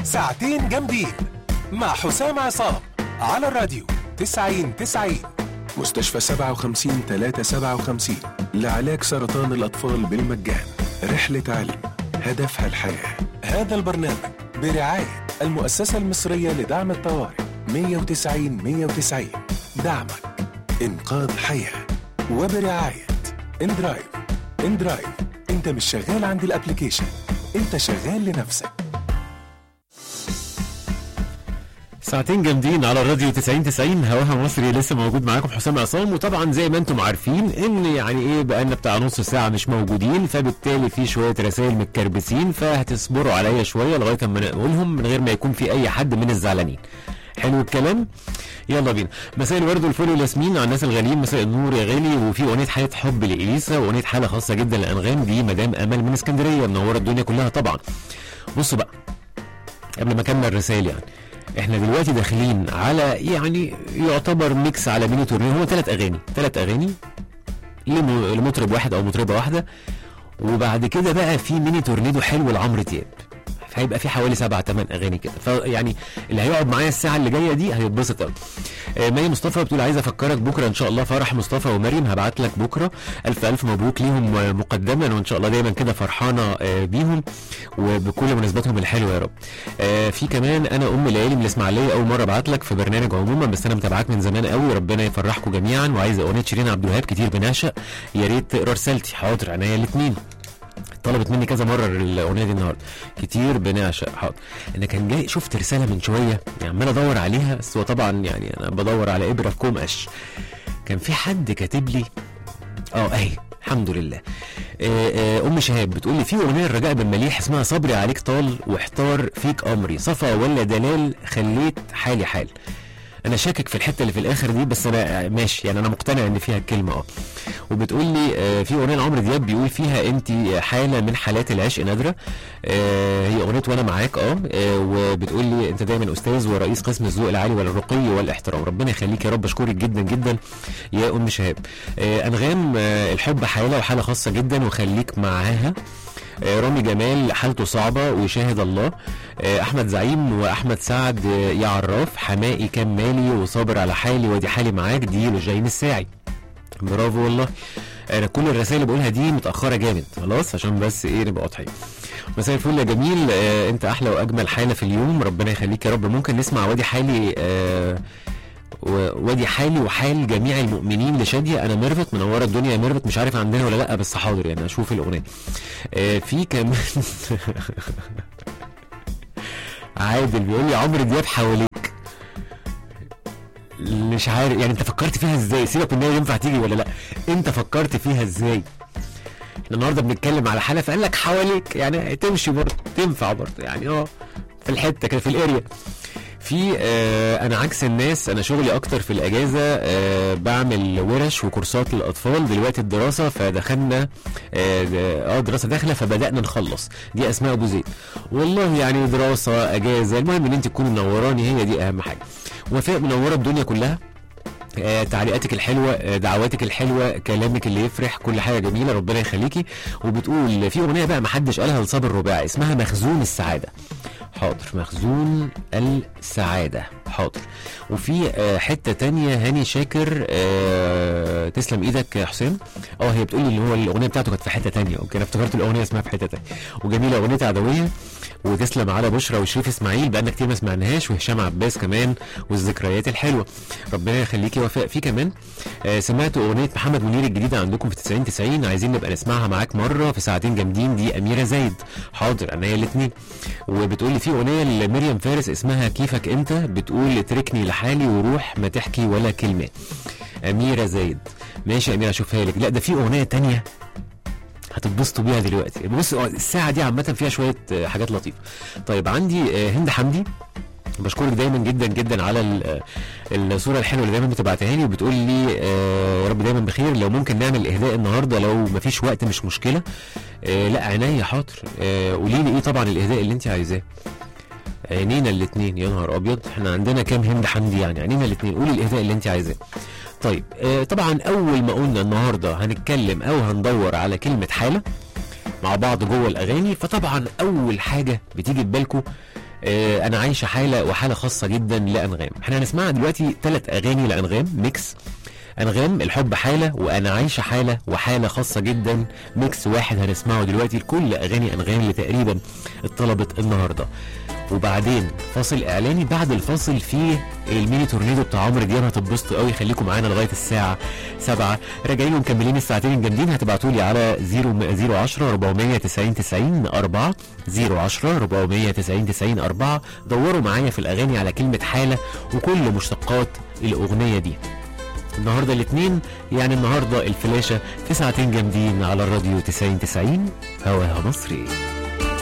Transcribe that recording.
ساعتين جامدين مع حسام عصام على الراديو 90 90 مستشفى 57 357 لعلاج سرطان الأطفال بالمجان رحلة علم هدفها الحياة هذا البرنامج برعاية المؤسسة المصرية لدعم الطوارئ 190 190 دعمك إنقاذ حياة وبرعاية اندرايف اندرايف انت مش شغال عند الابليكيشن انت شغال لنفسك ساعتين جامدين على الراديو 90 90 هواها مصري لسه موجود معاكم حسام عصام وطبعا زي ما انتم عارفين ان يعني ايه بقالنا بتاع نص ساعه مش موجودين فبالتالي في شويه رسائل متكربسين فهتصبروا عليا شويه لغايه اما نقولهم من غير ما يكون في اي حد من الزعلانين حلو الكلام يلا بينا مساء الورد والفل والياسمين على الناس الغاليين مساء النور يا غالي وفي اغنيه حاله حب لاليسا واغنيه حاله خاصه جدا لانغام دي مدام امل من اسكندريه منوره الدنيا كلها طبعا بصوا بقى قبل ما اكمل الرسائل يعني احنا دلوقتي داخلين على يعني يعتبر ميكس على ميني تورنيو هو ثلاث اغاني ثلاث اغاني لم- لمطرب واحد او مطربه واحده وبعد كده بقى في ميني تورنيدو حلو لعمرو دياب فهيبقى في حوالي سبع ثمان اغاني كده فيعني اللي هيقعد معايا الساعه اللي جايه دي هيتبسط قوي آه، مي مصطفى بتقول عايزه افكرك بكره ان شاء الله فرح مصطفى ومريم هبعت لك بكره الف الف مبروك ليهم آه، مقدما وان شاء الله دايما كده فرحانه آه، بيهم وبكل مناسباتهم الحلوه يا رب آه، في كمان انا ام ليالي من الاسماعيليه اول مره ابعت لك في برنامج عموما بس انا متابعاك من زمان قوي ربنا يفرحكم جميعا وعايزه اغنيه شيرين عبد الوهاب كتير بنعشق يا ريت تقرا رسالتي حاضر عينيا الاثنين طلبت مني كذا مره الاغنيه دي النهارده كتير بنعشق حاضر انا كان جاي شفت رساله من شويه يعني عمال ادور عليها بس هو طبعا يعني انا بدور على ابره في كوم قش كان في حد كاتب لي اه اهي الحمد لله آه، آه، ام شهاب بتقول لي في اغنيه الرجاء بن مليح اسمها صبري عليك طال واحتار فيك امري صفا ولا دلال خليت حالي حال انا شاكك في الحته اللي في الاخر دي بس انا ماشي يعني انا مقتنع ان فيها الكلمه اه وبتقول لي آه، في اغنيه لعمرو دياب بيقول فيها انت حاله من حالات العشق نادره آه، هي اغنيه وانا معاك اه آه، وبتقول لي انت دايما استاذ ورئيس قسم الذوق العالي والرقي والاحترام ربنا يخليك يا رب اشكرك جدا جدا يا ام شهاب آه، انغام آه، الحب حاله وحاله خاصه جدا وخليك معاها آه، رامي جمال حالته صعبة ويشاهد الله آه، أحمد زعيم وأحمد سعد آه، يا عراف حمائي كان مالي وصابر على حالي ودي حالي معاك دي لجين الساعي برافو والله انا كل الرسائل اللي بقولها دي متاخره جامد خلاص عشان بس ايه نبقى واضحين مساء الفل يا جميل آه انت احلى واجمل حاله في اليوم ربنا يخليك يا رب ممكن نسمع وادي حالي آه و- وادي حالي وحال جميع المؤمنين لشاديه انا ميرفت منوره الدنيا يا ميرفت مش عارف عندنا ولا لا بس حاضر يعني اشوف الاغنيه آه في كمان عادل بيقول لي عمرو دياب حواليك مش عارف يعني انت فكرت فيها ازاي سيبك من ان هي ينفع تيجي ولا لا انت فكرت فيها ازاي احنا النهارده بنتكلم على حاله فقال لك حواليك يعني تمشي برضه تنفع برضه يعني اه في الحته كده في الاريا في آه انا عكس الناس انا شغلي اكتر في الاجازه آه بعمل ورش وكورسات للاطفال دلوقتي الدراسه فدخلنا اه آه، دراسه داخله فبدانا نخلص دي اسماء ابو زيد والله يعني دراسه اجازه المهم ان انت تكوني منوراني هي دي اهم حاجه وفاء منوره الدنيا كلها آه، تعليقاتك الحلوه آه، دعواتك الحلوه كلامك اللي يفرح كل حاجه جميله ربنا يخليكي وبتقول في اغنيه بقى ما حدش قالها لصابر رباعي اسمها مخزون السعاده حاضر مخزون السعادة حاضر وفي آه، حتة تانية هاني شاكر آه، تسلم ايدك يا حسام اه هي بتقول لي اللي هو الاغنية بتاعته كانت في حتة تانية اوكي انا افتكرت الاغنية اسمها في حتة تانية وجميلة اغنية عدوية وتسلم على بشرى وشريف اسماعيل بقالنا كتير ما سمعناهاش وهشام عباس كمان والذكريات الحلوه ربنا يخليكي وفاء في كمان آه سمعت اغنيه محمد منير الجديده عندكم في 90 90 عايزين نبقى نسمعها معاك مره في ساعتين جامدين دي اميره زايد حاضر انا الاثنين وبتقول لي في اغنيه لمريم فارس اسمها كيفك انت بتقول اتركني لحالي وروح ما تحكي ولا كلمه اميره زايد ماشي يا اميره اشوفها لك لا ده في اغنيه تانية هتتبسطوا بيها دلوقتي بص آه، الساعه دي عامه فيها شويه آه، حاجات لطيفه طيب عندي آه، هند حمدي بشكرك دايما جدا جدا على ال- آه، الصوره الحلوه اللي دايما بتبعتها لي وبتقول لي آه، يا رب دايما بخير لو ممكن نعمل اهداء النهارده لو مفيش وقت مش مشكله آه، لا عينيا حاضر آه، قولي لي ايه طبعا الاهداء اللي انت عايزاه عينينا الاثنين يا نهار ابيض احنا عندنا كام هند حمدي يعني عينينا الاثنين قولي الاهداء اللي انت عايزاه طيب آه طبعا اول ما قلنا النهارده هنتكلم او هندور على كلمه حاله مع بعض جوه الاغاني فطبعا اول حاجه بتيجي في بالكم آه انا عايشه حاله وحاله خاصه جدا لانغام احنا هنسمعها دلوقتي ثلاث اغاني لانغام ميكس انغام الحب حاله وانا عايشه حاله وحاله خاصه جدا ميكس واحد هنسمعه دلوقتي لكل اغاني انغام اللي تقريبا اتطلبت النهارده وبعدين فاصل اعلاني بعد الفاصل في الميني تورنيدو بتاع عمرو دياب هتتبسطوا قوي خليكم معانا لغايه الساعه 7 راجعين ومكملين الساعتين الجامدين هتبعتوا لي على 0 010 490 90 4 010 490 90 4 دوروا معايا في الاغاني على كلمه حاله وكل مشتقات الاغنيه دي النهارده الاثنين يعني النهارده الفلاشه في ساعتين جامدين على الراديو 90 90 هواها مصري